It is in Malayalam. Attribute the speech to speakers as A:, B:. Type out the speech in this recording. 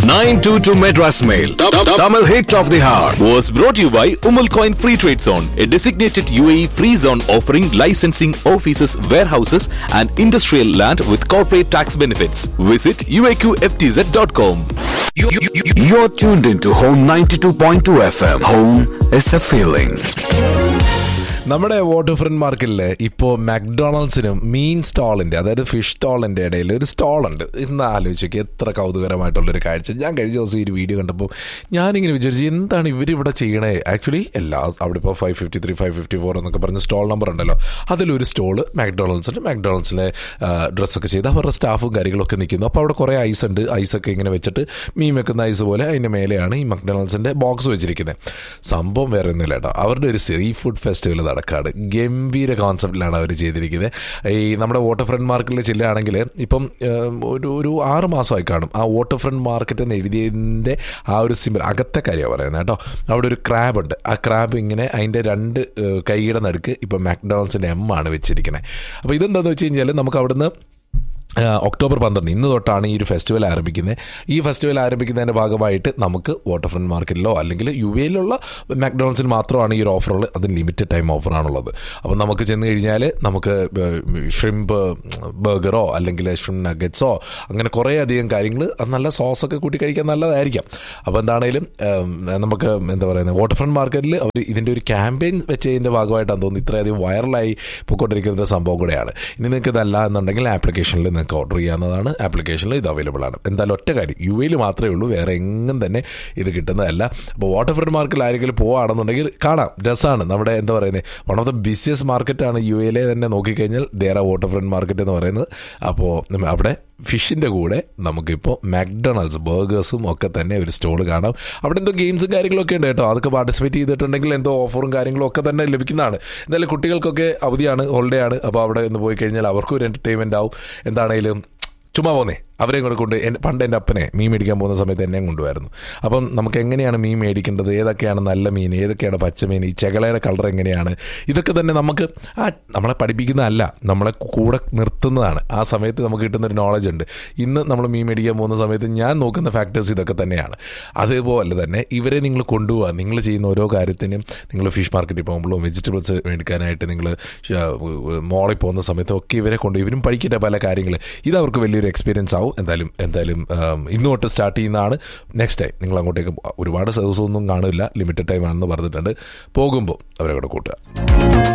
A: 922 Madras Mail. Tamil hit of the hour.
B: was brought to you by Umal Coin Free Trade Zone, a designated UAE free zone offering licensing offices, warehouses, and industrial land with corporate tax benefits. Visit uaqftz.com.
A: You're tuned into Home 92.2 FM. Home is a feeling.
C: നമ്മുടെ വാട്ടർ ഫ്രണ്ട് മാർക്കറ്റില് ഇപ്പോൾ മാക്ഡൊണാൾഡ്സിനും മീൻ സ്റ്റാളിന്റെ അതായത് ഫിഷ് സ്റ്റാളിന്റെ ഇടയിൽ ഒരു സ്റ്റാൾ ഉണ്ട് ഇന്ന് ആലോചിച്ചൊക്കെ എത്ര കൗതുകരമായിട്ടുള്ളൊരു കാഴ്ച ഞാൻ കഴിഞ്ഞ ദിവസം ഈ ഒരു വീഡിയോ കണ്ടപ്പോൾ ഞാനിങ്ങനെ വിചാരിച്ചു എന്താണ് ഇവരിവിടെ ചെയ്യണേ ആക്ച്വലി എല്ലാ അവിടെ ഇപ്പോൾ five fifty three five fifty four എന്നൊക്കെ പറഞ്ഞ സ്റ്റാൾ നമ്പർ ഉണ്ടല്ലോ അതിലൊരു സ്റ്റോള് മാക്ഡൊണാൾഡ്സിന് മാക്ഡൊണാൾഡ്സിലെ ഡ്രസ്സൊക്കെ ചെയ്ത് അവരുടെ സ്റ്റാഫും കാര്യങ്ങളൊക്കെ നിൽക്കുന്നു അപ്പോൾ അവിടെ കുറേ ഐസ് ഉണ്ട് ഐസൊക്കെ ഇങ്ങനെ വെച്ചിട്ട് മീൻ വെക്കുന്ന ഐസ് പോലെ അതിൻ്റെ മേലെയാണ് ഈ മക്ഡൊണാൾഡ്സിൻ്റെ ബോക്സ് വെച്ചിരിക്കുന്നത് സംഭവം വേറെ ഒന്നുമില്ല കേട്ടോ അവരുടെ ഒരു സീ ഫുഡ് ഫെസ്റ്റിവൽ നടക്കാട് ഗംഭീര കോൺസെപ്റ്റിലാണ് അവർ ചെയ്തിരിക്കുന്നത് ഈ നമ്മുടെ വാട്ടർ ഫ്രണ്ട് മാർക്കറ്റിൽ ചെല്ലുകയാണെങ്കിൽ ഇപ്പം ഏഹ്, ഒരു ഒരു ആറ് മാസമായി കാണും ആ വാട്ടർ ഫ്രണ്ട് മാർക്കറ്റ് എന്ന് എഴുതിയതിൻ്റെ ആ ഒരു സിമ്പിൾ അകത്തെ കാര്യമാണ് പറയുന്നത് കേട്ടോ അവിടെ ഒരു ക്രാബ് ഉണ്ട് ആ ക്രാബ് ഇങ്ങനെ അതിൻ്റെ രണ്ട് ഏഹ്, കൈയുടെ നടുക്ക് ഇപ്പം മാക്ഡൊണാൾഡ്സിൻ്റെ എം ആണ് വെച്ചിരിക്കുന്നത് അപ്പോൾ ഇതെന്താണെന്ന് വെച്ച് കഴിഞ്ഞാൽ നമുക്ക് അവിടുന്ന് ആ, ഒക്ടോബർ പന്ത്രണ്ട് ഇന്ന് തൊട്ടാണ് ഈ ഒരു ഫെസ്റ്റിവൽ ആരംഭിക്കുന്നത് ഈ ഫെസ്റ്റിവൽ ആരംഭിക്കുന്നതിൻ്റെ ഭാഗമായിട്ട് നമുക്ക് വാട്ടർ ഫ്രണ്ട് മാർക്കറ്റിലോ അല്ലെങ്കിൽ യു എയിലുള്ള മാക്ഡൊണാൾഡ്സിൽ മാത്രമാണ് ഈ ഒരു ഓഫറുള്ളത് അതിന് ലിമിറ്റഡ് ടൈം ഓഫറാണുള്ളത് അപ്പോൾ നമുക്ക് ചെന്ന് കഴിഞ്ഞാൽ നമുക്ക് ഷ്രിമ്പ് ബർഗറോ അല്ലെങ്കിൽ ഷ്രിം നഗറ്റ്സോ അങ്ങനെ കുറേ അധികം കാര്യങ്ങൾ അത് നല്ല സോസൊക്കെ കൂട്ടി കഴിക്കാൻ നല്ലതായിരിക്കാം അപ്പോൾ എന്താണേലും ഉം, നമുക്ക് എന്താ പറയുന്നത് വാട്ടർ ഫ്രണ്ട് മാർക്കറ്റിൽ അവർ ഇതിൻ്റെ ഒരു ക്യാമ്പയിൻ വെച്ചതിൻ്റെ ഭാഗമായിട്ടാണ് തോന്നുന്നു ഇത്രയധികം വൈറലായി പോയിക്കൊണ്ടിരിക്കുന്ന ഒരു സംഭവം കൂടെയാണ് ഇനി നിങ്ങൾക്ക് ഇതല്ല എന്നുണ്ടെങ്കിൽ ആപ്ലിക്കേഷനിൽ നിങ്ങൾക്ക് ഓർഡർ ചെയ്യാവുന്നതാണ് ആപ്ലിക്കേഷനിൽ ഇത് അവൈലബിൾ ആണ് എന്തായാലും ഒറ്റ കാര്യം യു എയിൽ മാത്രമേ ഉള്ളൂ വേറെ എങ്ങും തന്നെ ഇത് കിട്ടുന്നതല്ല അപ്പോൾ വാട്ടർ ഫ്രണ്ട് മാർക്കറ്റിൽ ആരെങ്കിലും പോവുകയാണെന്നുണ്ടെങ്കിൽ കാണാം രസമാണ് നമ്മുടെ എന്താ പറയുന്നത് വൺ ഓഫ് ദ ബിസിയസ്റ്റ് മാർക്കറ്റാണ് യു എയിലെ തന്നെ നോക്കിക്കഴിഞ്ഞാൽ ദേറ വാട്ടർ ഫ്രണ്ട് മാർക്കറ്റ് എന്ന് പറയുന്നത് അപ്പോൾ അവിടെ ഫിഷിൻ്റെ കൂടെ നമുക്കിപ്പോൾ മാക്ഡൊണാൾഡ്സ് ബർഗേഴ്സും ഒക്കെ തന്നെ ഒരു സ്റ്റോൾ കാണാം അവിടെ എന്തോ ഗെയിംസും കാര്യങ്ങളൊക്കെ ഉണ്ട് കേട്ടോ അതൊക്കെ പാർട്ടിസിപ്പേറ്റ് ചെയ്തിട്ടുണ്ടെങ്കിൽ എന്തോ ഓഫറും കാര്യങ്ങളും ഒക്കെ തന്നെ ലഭിക്കുന്നതാണ് എന്തായാലും കുട്ടികൾക്കൊക്കെ അവധിയാണ് ഹോളിഡേ ആണ് അപ്പോൾ അവിടെ ഒന്ന് പോയി കഴിഞ്ഞാൽ അവർക്കും ഒരു എൻ്റർടൈൻമെൻ്റ് ആവും എന്താണേലും ചുമ്മാ പോന്നേ അവരെയും കൂടെ കൊണ്ട് എൻ- പണ്ട് എൻ്റെ അപ്പനെ മീൻ മേടിക്കാൻ പോകുന്ന സമയത്ത് എന്നെയും കൊണ്ടുവരുന്നു അപ്പം നമുക്ക് എങ്ങനെയാണ് മീൻ മേടിക്കേണ്ടത് ഏതൊക്കെയാണ് നല്ല മീൻ ഏതൊക്കെയാണ് പച്ചമീൻ ഈ ചെകളയുടെ കളർ എങ്ങനെയാണ് ഇതൊക്കെ തന്നെ നമുക്ക് ആ നമ്മളെ പഠിപ്പിക്കുന്നതല്ല നമ്മളെ കൂടെ നിർത്തുന്നതാണ് ആ സമയത്ത് നമുക്ക് കിട്ടുന്ന ഒരു നോളജ് ഉണ്ട് ഇന്ന് നമ്മൾ മീൻ മേടിക്കാൻ പോകുന്ന സമയത്ത് ഞാൻ നോക്കുന്ന ഫാക്ടേഴ്സ് ഇതൊക്കെ തന്നെയാണ് അതുപോലെ തന്നെ ഇവരെ നിങ്ങൾ കൊണ്ടുപോകുക നിങ്ങൾ ചെയ്യുന്ന ഓരോ കാര്യത്തിനും നിങ്ങൾ ഫിഷ് മാർക്കറ്റിൽ പോകുമ്പോഴും വെജിറ്റബിൾസ് മേടിക്കാനായിട്ട് നിങ്ങൾ മോളിൽ പോകുന്ന സമയത്തും ഒക്കെ ഇവരെ കൊണ്ട് ഇവരും പഠിക്കട്ടെ പല കാര്യങ്ങൾ ഇത് അവർക്ക് വലിയൊരു എക്സ്പീരിയൻസ് ആവും എന്തായാലും എന്തായാലും ആം, ഇന്ന് തൊട്ട് സ്റ്റാർട്ട് ചെയ്യുന്നതാണ് നെക്സ്റ്റ് ടൈം നിങ്ങൾ അങ്ങോട്ടേക്ക് ഒരുപാട് ദിവസമൊന്നും കാണില്ല ലിമിറ്റഡ് ടൈം ആണെന്ന് പറഞ്ഞിട്ടുണ്ട് പോകുമ്പോൾ അവരെ കൂടെ കൂട്ടുക